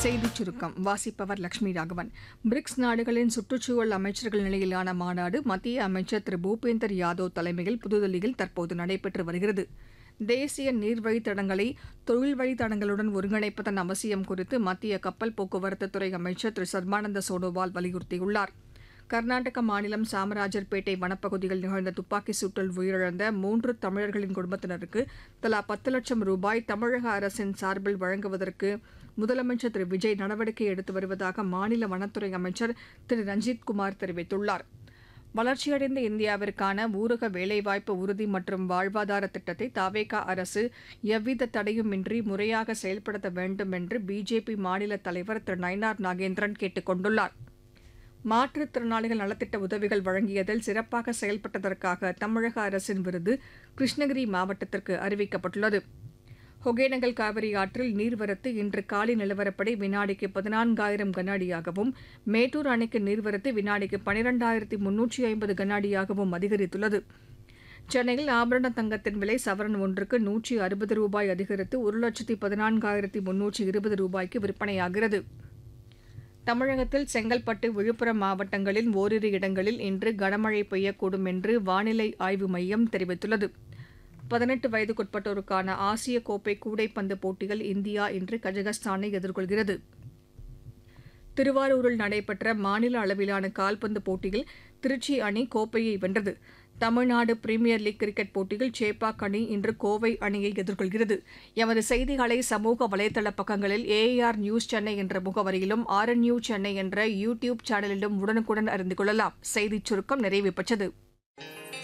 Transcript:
செய்திச் சுருக்கம் வாசிப்பவர் லட்சுமி ராகவன் பிரிக்ஸ் நாடுகளின் சுற்றுச்சூழல் அமைச்சர்கள் நிலையிலான மாநாடு மத்திய அமைச்சர் திரு பூபேந்தர் யாதவ் தலைமையில் புதுதில்லியில் தற்போது நடைபெற்று வருகிறது தேசிய நீர் வழித்தடங்களை தொழில் வழித்தடங்களுடன் ஒருங்கிணைப்பதன் அவசியம் குறித்து மத்திய கப்பல் போக்குவரத்து துறை அமைச்சர் திரு சர்பானந்த சோனோவால் வலியுறுத்தியுள்ளார் கர்நாடக மாநிலம் சாமராஜர்பேட்டை வனப்பகுதியில் நிகழ்ந்த துப்பாக்கி சூட்டில் உயிரிழந்த மூன்று தமிழர்களின் குடும்பத்தினருக்கு தலா பத்து லட்சம் ரூபாய் தமிழக அரசின் சார்பில் வழங்குவதற்கு முதலமைச்சர் திரு விஜய் நடவடிக்கை எடுத்து வருவதாக மாநில வனத்துறை அமைச்சர் திரு ரஞ்சித் குமார் தெரிவித்துள்ளார் வளர்ச்சியடைந்த இந்தியாவிற்கான ஊரக வேலைவாய்ப்பு உறுதி மற்றும் வாழ்வாதார திட்டத்தை தாவேகா அரசு எவ்வித தடையுமின்றி முறையாக செயல்படுத்த வேண்டும் என்று பிஜேபி மாநில தலைவர் திரு நயினார் நாகேந்திரன் கேட்டுக் கொண்டுள்ளார் மாற்றுத்திறனாளிகள் நலத்திட்ட உதவிகள் வழங்கியதில் சிறப்பாக செயல்பட்டதற்காக தமிழக அரசின் விருது கிருஷ்ணகிரி மாவட்டத்திற்கு அறிவிக்கப்பட்டுள்ளது ஒகேனக்கல் காவிரி ஆற்றில் நீர்வரத்து இன்று காலை நிலவரப்படி வினாடிக்கு பதினான்காயிரம் கன அடியாகவும் மேட்டூர் அணைக்கு நீர்வரத்து வினாடிக்கு பனிரெண்டாயிரத்தி முன்னூற்றி ஐம்பது கன அடியாகவும் அதிகரித்துள்ளது சென்னையில் ஆபரண தங்கத்தின் விலை சவரன் ஒன்றுக்கு நூற்றி அறுபது ரூபாய் அதிகரித்து ஒரு லட்சத்தி பதினான்காயிரத்தி முன்னூற்றி இருபது ரூபாய்க்கு விற்பனையாகிறது தமிழகத்தில் செங்கல்பட்டு விழுப்புரம் மாவட்டங்களின் ஓரிரு இடங்களில் இன்று கனமழை பெய்யக்கூடும் என்று வானிலை ஆய்வு மையம் தெரிவித்துள்ளது பதினெட்டு வயதுக்குட்பட்டோருக்கான ஆசிய கோப்பை கூடைப்பந்து போட்டியில் இந்தியா இன்று கஜகஸ்தானை எதிர்கொள்கிறது திருவாரூரில் நடைபெற்ற மாநில அளவிலான கால்பந்து போட்டியில் திருச்சி அணி கோப்பையை வென்றது தமிழ்நாடு பிரீமியர் லீக் கிரிக்கெட் போட்டியில் சேப்பாக் அணி இன்று கோவை அணியை எதிர்கொள்கிறது எமது செய்திகளை சமூக வலைதள பக்கங்களில் ஏஆர் நியூஸ் சென்னை என்ற முகவரியிலும் ஆர் என் நியூஸ் சென்னை என்ற யூ டியூப் சேனலிலும் உடனுக்குடன் அறிந்து கொள்ளலாம் செய்திச் சுருக்கம் நிறைவு பெற்றது